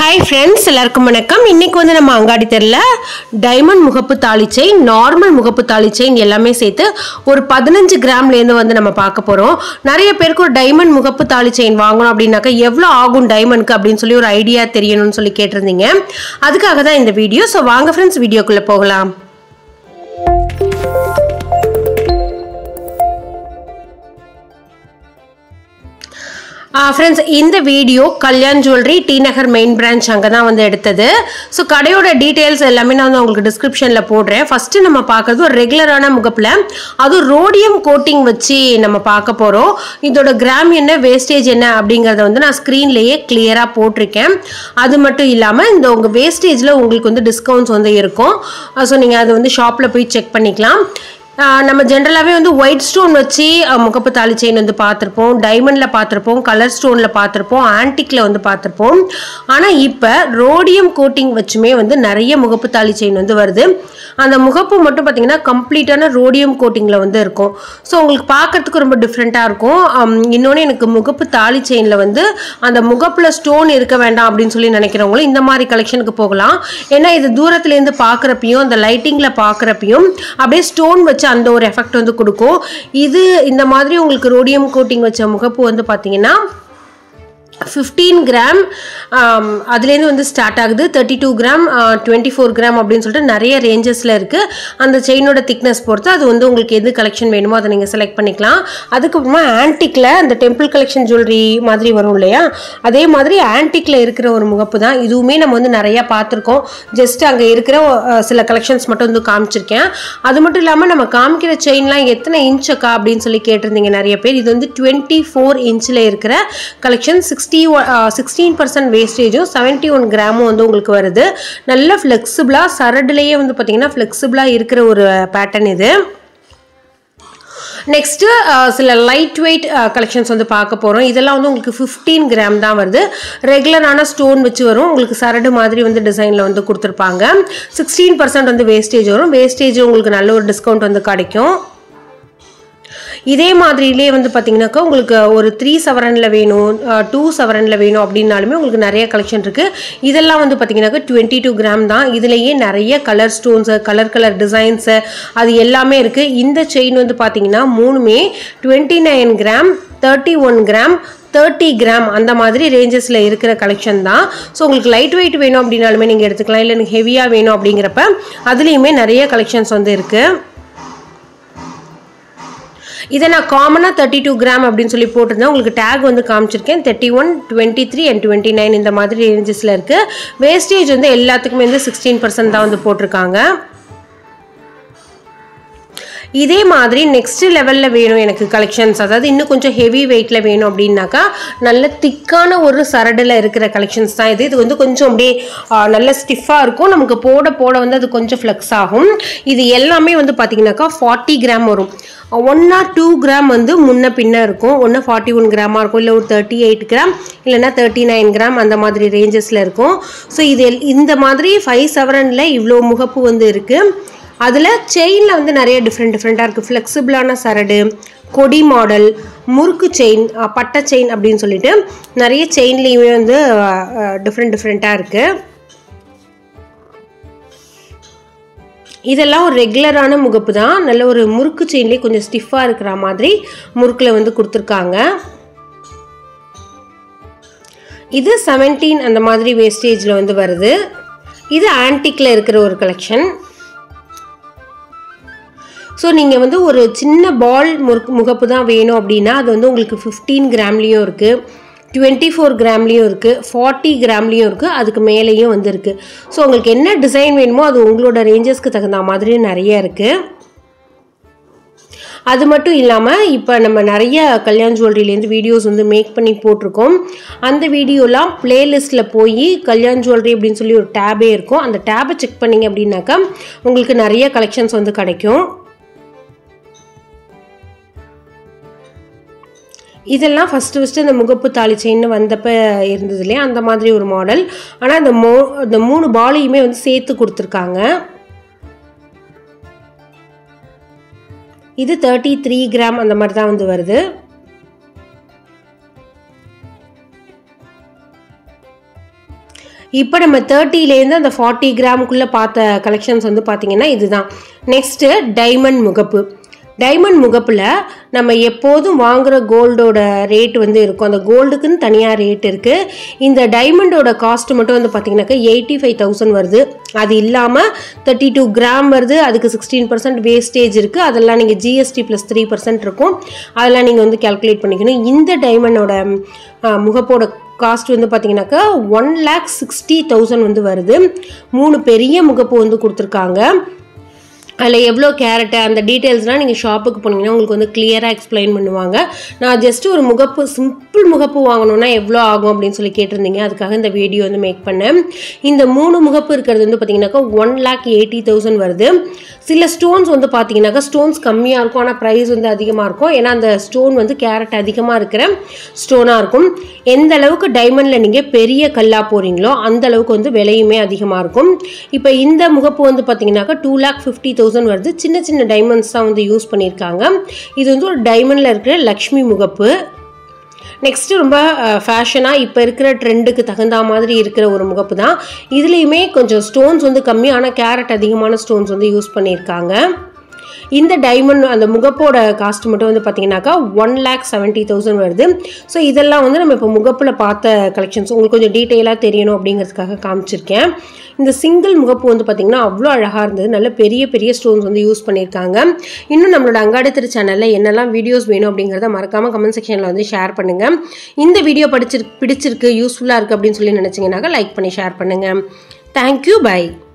hi friends எல்லாருக்கும் வணக்கம் இன்னைக்கு வந்து நம்ம அங்காடி தெருல டைமண்ட் முகப்பு தாலி செயின் நார்மல் முகப்பு தாலி செயின் எல்லாமே சேர்த்து ஒரு பதினஞ்சு கிராம்லேருந்து வந்து நம்ம பார்க்க போகிறோம் நிறைய பேருக்கு ஒரு டைமண்ட் முகப்பு தாலி செயின் வாங்கணும் அப்படின்னாக்கா எவ்வளோ ஆகும் டைமண்ட்க்கு அப்படின்னு சொல்லி ஒரு ஐடியா தெரியணும்னு சொல்லி கேட்டிருந்தீங்க அதுக்காக தான் இந்த வீடியோ ஸோ வாங்க ஃப்ரெண்ட்ஸ் வீடியோக்குள்ளே போகலாம் ஃப்ரெண்ட்ஸ் இந்த video Kalyan jewellery T Nagar main branch அங்கே தான் வந்து எடுத்தது ஸோ கடையோட டீட்டெயில்ஸ் எல்லாமே நான் வந்து உங்களுக்கு டிஸ்கிரிப்ஷனில் போடுறேன் ஃபஸ்ட்டு நம்ம பார்க்குறது ஒரு ரெகுலரான முகப்பில் அதுவும் ரோடியம் கோட்டிங் வச்சு நம்ம பார்க்க போகிறோம் இதோட கிராம் என்ன வேஸ்டேஜ் என்ன அப்படிங்கிறத வந்து நான் ஸ்க்ரீன்லேயே கிளியராக போட்டிருக்கேன் அது மட்டும் இல்லாமல் இந்த உங்கள் வேஸ்டேஜில் உங்களுக்கு வந்து டிஸ்கவுண்ட்ஸ் வந்து இருக்கும் ஸோ நீங்கள் அதை வந்து ஷாப்பில் போய் செக் பண்ணிக்கலாம் ஆஹ் நம்ம ஜென்ரலாகவே வந்து ஒயிட் ஸ்டோன் வச்சு அஹ், முகப்பு தாலி செயின் வந்து பார்த்துருப்போம் டைமண்டில் பார்த்துருப்போம் கலர் ஸ்டோனில் பார்த்துருப்போம் ஆன்டிக்கில் வந்து பார்த்துருப்போம் ஆனால் இப்போ ரோடியம் கோட்டிங் வச்சுமே வந்து நிறைய முகப்பு தாலி செயின் வந்து வருது அந்த முகப்பு மட்டும் பார்த்தீங்கன்னா கம்ப்ளீட்டான ரோடியம் கோட்டிங்கில் வந்து இருக்கும் ஸோ உங்களுக்கு பார்க்கறதுக்கு ரொம்ப டிஃப்ரெண்ட்டாக இருக்கும் இன்னொன்று எனக்கு முகப்பு தாலி செயினில் வந்து அந்த முகப்பில் ஸ்டோன் இருக்க வேண்டாம் அப்படின்னு சொல்லி நினைக்கிறவங்களும் இந்த மாதிரி கலெக்ஷனுக்கு போகலாம் ஏன்னா இது தூரத்துலேருந்து பார்க்குறப்பையும் அந்த லைட்டிங்கில் பார்க்குறப்பையும் அப்படியே ஸ்டோன் வச்சு அந்த ஒரு எஃபெக்ட் வந்து கொடுக்கும் இது இந்த மாதிரி உங்களுக்கு ரோடியம் கோட்டிங் வச்ச முகப்பு வந்து பார்த்தீங்கன்னா ஃபிஃப்டீன் கிராம் அதுலேருந்து வந்து ஸ்டார்ட் ஆகுது thirty two gram twenty four gram அப்படின்னு சொல்லிட்டு நிறைய ரேஞ்சஸில் இருக்குது அந்த செயினோட திக்னஸ் பொறுத்து அது வந்து உங்களுக்கு எது கலெக்ஷன் வேணுமோ அதை நீங்கள் செலக்ட் பண்ணிக்கலாம் அதுக்கப்புறமா ஆன்டிக்கில் அந்த டெம்பிள் கலெக்ஷன் ஜுவல்லரி மாதிரி வரும் இல்லையா அதே மாதிரி ஆன்டிக்கில் இருக்கிற ஒரு முகப்பு தான் இதுவுமே நம்ம வந்து நிறையா பார்த்துருக்கோம் ஜஸ்ட் அங்கே இருக்கிற அஹ், சில கலெக்ஷன்ஸ் மட்டும் வந்து காமிச்சிருக்கேன் அது மட்டும் இல்லாமல் நம்ம காமிக்கிற செயின்லாம் எத்தனை இன்ச்சக்கா அப்படின்னு சொல்லி கேட்டிருந்தீங்க நிறைய பேர் இது வந்து டுவெண்ட்டி ஃபோர் இன்ச்சில் இருக்கிற கலெக்ஷன் சிக்ஸ்டி சிக்ஸ்டீன் பர்சன்ட் வேஸ்டேஜும் செவன்ட்டி ஒன் கிராமும் வந்து உங்களுக்கு வருது நல்ல ஃப்ளெக்சிபிளாக சரடுலேயே வந்து பார்த்தீங்கன்னா ஃப்ளெக்சிபிளாக இருக்கிற ஒரு பேட்டர்ன் இது நெக்ஸ்ட்டு சில லைட் வெயிட் கலெக்ஷன்ஸ் வந்து பார்க்க போகிறோம் இதெல்லாம் வந்து உங்களுக்கு ஃபிஃப்டீன் கிராம் தான் வருது ரெகுலரான ஸ்டோன் வச்சு வரும் உங்களுக்கு சரடு மாதிரி வந்து டிசைனில் வந்து கொடுத்துருப்பாங்க சிக்ஸ்டீன் பர்சன்ட் வந்து வேஸ்டேஜ் வரும் வேஸ்டேஜ் உங்களுக்கு நல்ல ஒரு டிஸ்கவுண்ட் வந்து கிடைக்கும் இதே மாதிரிலே வந்து பார்த்தீங்கன்னாக்கா உங்களுக்கு ஒரு த்ரீ செவரனில் வேணும் டூ செவரனில் வேணும் அப்படின்னாலுமே உங்களுக்கு நிறைய கலெக்ஷன் இருக்குது இதெல்லாம் வந்து பார்த்தீங்கன்னாக்கா டுவெண்ட்டி டூ கிராம் தான் இதுலேயே நிறைய colour stones colour colour designs அது எல்லாமே இருக்குது இந்த செயின் வந்து பார்த்தீங்கன்னா மூணுமே twenty nine gram thirty one gram thirty gram அந்த மாதிரி ரேஞ்சஸில் இருக்கிற கலெக்ஷன் தான் ஸோ உங்களுக்கு லைட் வெயிட் வேணும் அப்படின்னாலுமே நீங்கள் எடுத்துக்கலாம் இல்லை எனக்கு ஹெவியாக வேணும் அப்படிங்கிறப்ப அதுலேயுமே நிறைய கலெக்ஷன்ஸ் வந்து இருக்குது இதை நான் காமனாக தேர்ட்டி டூ கிராம் அப்படின்னு சொல்லி போட்டிருந்தேன் உங்களுக்கு டேக் வந்து காமிச்சிருக்கேன் thirty one twenty three and twenty nine இந்த மாதிரி ரேஞ்சஸில் இருக்குது வேஸ்டேஜ் வந்து எல்லாத்துக்குமே வந்து சிக்ஸ்டீன் பர்சன்ட் தான் வந்து போட்டிருக்காங்க இதே மாதிரி நெக்ஸ்ட் லெவலில் வேணும் எனக்கு கலெக்ஷன்ஸ் அதாவது இன்னும் கொஞ்சம் ஹெவி வெயிட்டில் வேணும் அப்படின்னாக்கா நல்ல திக்கான ஒரு சரடில் இருக்கிற கலெக்ஷன்ஸ் தான் இது இது வந்து கொஞ்சம் அப்படியே ஆ, நல்ல ஸ்டிஃபாக இருக்கும் நமக்கு போட போட வந்து அது கொஞ்சம் ஃப்ளெக்ஸ் ஆகும் இது எல்லாமே வந்து பார்த்தீங்கன்னாக்கா ஃபார்ட்டி கிராம் வரும் ஒன் ஆர் டூ கிராம் வந்து முன்ன பின்ன இருக்கும் ஒன்று ஃபார்ட்டி ஒன் கிராமாக இருக்கும் இல்லை ஒரு தேர்ட்டி எயிட் கிராம் இல்லைன்னா தேர்ட்டி நைன் கிராம் அந்த மாதிரி ரேஞ்சஸில் இருக்கும் ஸோ இது எல்- இந்த மாதிரி ஃபைவ் செவரனில் இவ்வளோ முகப்பு வந்து இருக்குது அதில் செயினில் வந்து நிறைய டிஃப்ரெண்ட் டிஃப்ரெண்ட்டாக இருக்குது ஃப்ளெக்சிபிளான சரடு கொடி மாடல் முறுக்கு செயின் பட்டை செயின் அப்படின்னு சொல்லிட்டு நிறைய செயின்லேயுமே வந்து டிஃப்ரெண்ட் டிஃப்ரெண்ட்டாக இருக்குது இதெல்லாம் ஒரு ரெகுலரான முகப்பு தான் நல்ல ஒரு முறுக்கு செயின்லேயே கொஞ்சம் ஸ்டிஃபாக இருக்கிற மாதிரி முறுக்கில் வந்து கொடுத்துருக்காங்க இது 17 அந்த மாதிரி வேஸ்டேஜில் வந்து வருது இது ஆன்டிக்கில் இருக்கிற ஒரு கலெக்ஷன் ஸோ நீங்கள் வந்து ஒரு சின்ன பால் முறுக்கு முகப்பு தான் வேணும் அப்படின்னா அது வந்து உங்களுக்கு ஃபிஃப்டீன் கிராம்லேயும் இருக்குது டுவெண்ட்டி ஃபோர் கிராம்லேயும் இருக்குது ஃபார்ட்டி கிராம்லேயும் இருக்குது அதுக்கு மேலேயும் வந்து இருக்குது ஸோ உங்களுக்கு என்ன டிசைன் வேணுமோ அது உங்களோட ரேஞ்சஸ்க்கு தகுந்த மாதிரி நிறைய இருக்குது அது மட்டும் இல்லாமல் இப்போ நம்ம நிறைய கல்யாண் ஜுவல்லரிலேருந்து வீடியோஸ் வந்து மேக் பண்ணி போட்டிருக்கோம் அந்த வீடியோலாம் பிளேலிஸ்ட்டில் போய் கல்யாண் ஜுவல்லரி அப்படின்னு சொல்லி ஒரு டேபே இருக்கும் அந்த டேபை செக் பண்ணீங்க அப்படின்னாக்கா உங்களுக்கு நிறைய கலெக்ஷன்ஸ் வந்து கிடைக்கும் இதெல்லாம் ஃபஸ்ட்டு ஃபஸ்ட்டு இந்த முகப்பு தாலி செயின்னு வந்தப்ப இருந்தது இல்லையா அந்த மாதிரி ஒரு மாடல் ஆனால் இந்த மோ இந்த மூணு பாலையுமே வந்து சேர்த்து கொடுத்துருக்காங்க இது தேர்ட்டி த்ரீ கிராம் அந்த மாதிரி தான் வந்து வருது இப்போ நம்ம தேர்ட்டிலேருந்து அந்த ஃபார்ட்டி கிராமுக்குள்ளே பார்த்த கலெக்ஷன்ஸ் வந்து பார்த்தீங்கன்னா இதுதான் நெக்ஸ்ட்டு டைமண்ட் முகப்பு டைமண்ட் முகப்பில் நம்ம எப்போதும் வாங்குற கோல்டோட ரேட் வந்து இருக்கும் அந்த கோல்டுக்குன்னு தனியாக ரேட் இருக்குது இந்த டைமண்டோட காஸ்ட் மட்டும் வந்து பார்த்தீங்கன்னாக்கா எயிட்டி ஃபைவ் தௌசண்ட் வருது அது இல்லாமல் தேர்ட்டி டூ கிராம் வருது அதுக்கு சிக்ஸ்டீன் பர்சன்ட் வேஸ்டேஜ் இருக்குது அதெல்லாம் நீங்கள் ஜிஎஸ்டி ப்ளஸ் த்ரீ பர்சன்ட் இருக்கும் அதெல்லாம் நீங்கள் வந்து கேல்குலேட் பண்ணிக்கணும் இந்த டைமண்டோட முகப்போட காஸ்ட் வந்து பார்த்தீங்கன்னாக்கா ஒன் லேக் சிக்ஸ்டி தௌசண்ட் வந்து வருது மூணு பெரிய முகப்பு வந்து கொடுத்துருக்காங்க அதில் எவ்வளோ கேரட்டு அந்த டீட்டெயில்ஸ்லாம் நீங்கள் ஷாப்புக்கு போனீங்கன்னா உங்களுக்கு வந்து கிளியராக எக்ஸ்பிளைன் பண்ணுவாங்க நான் ஜஸ்ட் ஒரு முகப்பு சிம்பிள் முகப்பு வாங்கணும்னா எவ்வளோ ஆகும் அப்படின்னு சொல்லி கேட்டிருந்தீங்க அதுக்காக இந்த வீடியோ வந்து மேக் பண்ணேன் இந்த மூணு முகப்பு இருக்கிறது வந்து பார்த்தீங்கன்னாக்கா ஒன் லேக் எயிட்டி தௌசண்ட் வருது சில ஸ்டோன்ஸ் வந்து பார்த்தீங்கன்னாக்கா ஸ்டோன்ஸ் கம்மியாக இருக்கும் ஆனால் ப்ரைஸ் வந்து அதிகமாக இருக்கும் ஏன்னா அந்த ஸ்டோன் வந்து கேரட் அதிகமாக இருக்கிற ஸ்டோனாக இருக்கும் எந்த அளவுக்கு டைமண்டில் நீங்கள் பெரிய கல்லாக போகிறீங்களோ அந்த அளவுக்கு வந்து விலையுமே அதிகமாக இருக்கும் இப்போ இந்த முகப்பு வந்து பார்த்தீங்கன்னாக்கா டூ லேக் ஃபிஃப்டி தௌசண்ட் வருது சின்ன சின்ன டைமண்ட்ஸ் தான் வந்து யூஸ் பண்ணியிருக்காங்க இது வந்து ஒரு டைமண்டில் இருக்கிற லக்ஷ்மி முகப்பு நெக்ஸ்ட்டு ரொம்ப ஃபேஷனாக இப்போ இருக்கிற ட்ரெண்டுக்கு தகுந்த மாதிரி இருக்கிற ஒரு முகப்பு தான் இதுலேயுமே கொஞ்சம் ஸ்டோன்ஸ் வந்து கம்மி ஆனால் கேரட் அதிகமான ஸ்டோன்ஸ் வந்து யூஸ் பண்ணியிருக்காங்க இந்த டைமண்ட் அந்த முகப்போட காஸ்ட் மட்டும் வந்து பார்த்தீங்கன்னாக்கா ஒன் லேக் செவன்ட்டி தௌசண்ட் வருது ஸோ இதெல்லாம் வந்து நம்ம இப்போ முகப்பில் பார்த்த கலெக்ஷன்ஸ் உங்களுக்கு கொஞ்சம் டீட்டெயிலாக தெரியணும் அப்படிங்கிறதுக்காக காமிச்சிருக்கேன் இந்த சிங்கிள் முகப்பு வந்து பார்த்திங்கன்னா அவ்வளோ அழகாக இருந்தது நல்ல பெரிய பெரிய ஸ்டோன்ஸ் வந்து யூஸ் பண்ணியிருக்காங்க இன்னும் நம்மளோட அங்காடி திரு சேனலில் என்னெல்லாம் வீடியோஸ் வேணும் அப்படிங்கிறத மறக்காமல் கமெண்ட் செக்ஷனில் வந்து ஷேர் பண்ணுங்கள் இந்த வீடியோ படிச்சிருக்கு பிடிச்சிருக்கு யூஸ்ஃபுல்லாக இருக்குது அப்படின்னு சொல்லி நினச்சிங்கனாக்கா லைக் பண்ணி ஷேர் பண்ணுங்கள் தேங்க்யூ பை